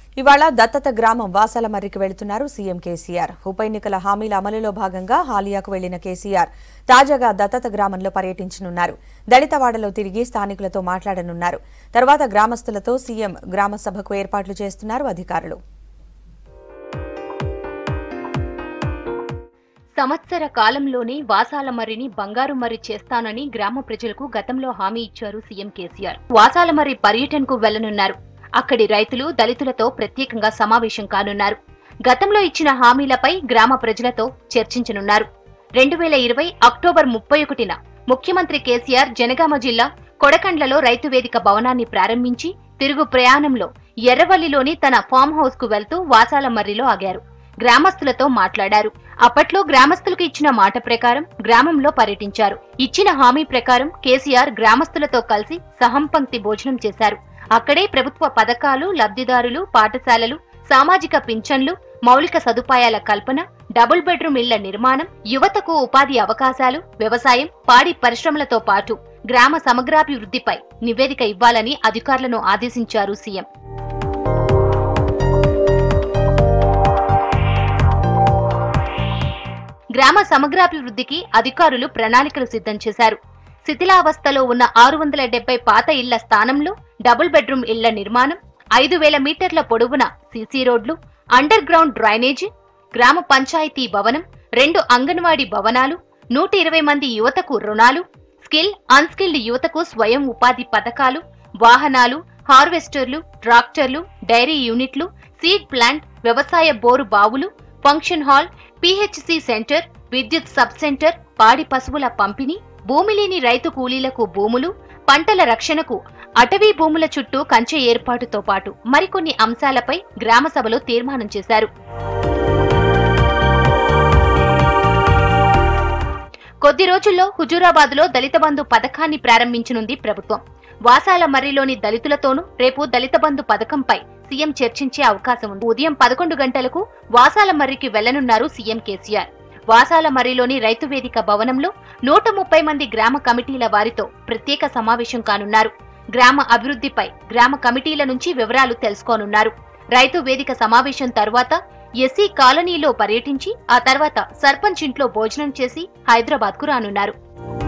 ఇవాళ దత్తత గ్రామం వాసాలమర్రికి వెళుతున్నారు సీఎం కేసీఆర్ ఉప ఎన్నికల హామీల అమలులో భాగంగా హాలియాకు వెళ్లిన కేసీఆర్ తాజాగా దత్తత గ్రామంలో పర్యటించనున్నారు దళితవాడలో తిరిగి స్థానికులతో మాట్లాడనున్నారు తర్వాత గ్రామస్తులతో సీఎం గ్రామ సభకు ఏర్పాట్లు చేస్తున్నారు అధికారులు సంవత్సర కాలంలోనే వాసాల మర్రిని బంగారు మర్రి చేస్తానని గ్రామ ప్రజలకు గతంలో హామీ ఇచ్చారు సీఎం కేసీఆర్ వాసాల మర్రి పర్యటనకు వెళ్లనున్నారు అక్కడి రైతులు దళితులతో ప్రత్యేకంగా సమావేశం కానున్నారు గతంలో ఇచ్చిన హామీలపై గ్రామ ప్రజలతో చర్చించనున్నారు రెండు వేల ఇరవై అక్టోబర్ ముప్పై ఒకటిన ముఖ్యమంత్రి కేసీఆర్ జనగామ జిల్లా కొడకండ్లలో రైతు వేదిక భవనాన్ని ప్రారంభించి తిరుగు ప్రయాణంలో ఎర్రవల్లిలోని తన ఫామ్ హౌస్ కు వెళ్తూ వాసాల మర్రిలో ఆగారు గ్రామస్తులతో మాట్లాడారు అప్పట్లో గ్రామస్తులకు ఇచ్చిన మాట ప్రకారం గ్రామంలో పర్యటించారు ఇచ్చిన హామీ ప్రకారం కేసీఆర్ గ్రామస్తులతో కలిసి సహంపంక్తి భోజనం చేశారు అక్కడే ప్రభుత్వ పథకాలు లబ్ధిదారులు పాఠశాలలు సామాజిక పింఛన్లు మౌలిక సదుపాయాల కల్పన డబుల్ బెడ్రూమ్ ఇళ్ల నిర్మాణం యువతకు ఉపాధి అవకాశాలు వ్యవసాయం పాడి పరిశ్రమలతో పాటు గ్రామ సమగ్రాభివృద్ధిపై నివేదిక ఇవ్వాలని అధికారులను ఆదేశించారు సీఎం గ్రామ సమగ్రాభివృద్ధికి అధికారులు ప్రణాళికలు సిద్ధం చేశారు శిథిలావస్థలో ఉన్న ఆరు వందల డెబ్బై పాత ఇళ్ల స్థానంలో డబుల్ బెడ్రూమ్ ఇళ్ల నిర్మాణం ఐదు వేల మీటర్ల పొడవున సీసీ రోడ్లు అండర్ గ్రౌండ్ డ్రైనేజీ గ్రామ పంచాయతీ భవనం రెండు అంగన్వాడీ భవనాలు నూట ఇరవై మంది యువతకు రుణాలు స్కిల్ అన్స్కిల్డ్ యువతకు స్వయం ఉపాధి పథకాలు వాహనాలు హార్వెస్టర్లు ట్రాక్టర్లు డైరీ యూనిట్లు సీడ్ ప్లాంట్ వ్యవసాయ బోరు బావులు ఫంక్షన్ హాల్ పిహెచ్సి సెంటర్ విద్యుత్ సబ్ సెంటర్ పాడి పశువుల పంపిణీ భూమి లేని రైతు కూలీలకు భూములు పంటల రక్షణకు అటవీ భూముల చుట్టూ కంచె ఏర్పాటుతో పాటు మరికొన్ని అంశాలపై గ్రామ సభలో తీర్మానం చేశారు కొద్ది రోజుల్లో హుజూరాబాద్ లో దళిత బంధు పథకాన్ని ప్రారంభించనుంది ప్రభుత్వం వాసాల మర్రిలోని దళితులతోనూ రేపు దళిత బంధు పథకంపై సీఎం చర్చించే అవకాశం ఉంది ఉదయం పదకొండు గంటలకు వాసాల మర్రికి వెళ్లనున్నారు సీఎం కేసీఆర్ వాసాల మర్రిలోని రైతు వేదిక భవనంలో నూట ముప్పై మంది గ్రామ కమిటీల వారితో ప్రత్యేక సమావేశం కానున్నారు గ్రామ అభివృద్ధిపై గ్రామ కమిటీల నుంచి వివరాలు తెలుసుకోనున్నారు రైతు వేదిక సమావేశం తర్వాత ఎస్సీ కాలనీలో పర్యటించి ఆ తర్వాత సర్పంచ్ ఇంట్లో భోజనం చేసి హైదరాబాద్ కు రానున్నారు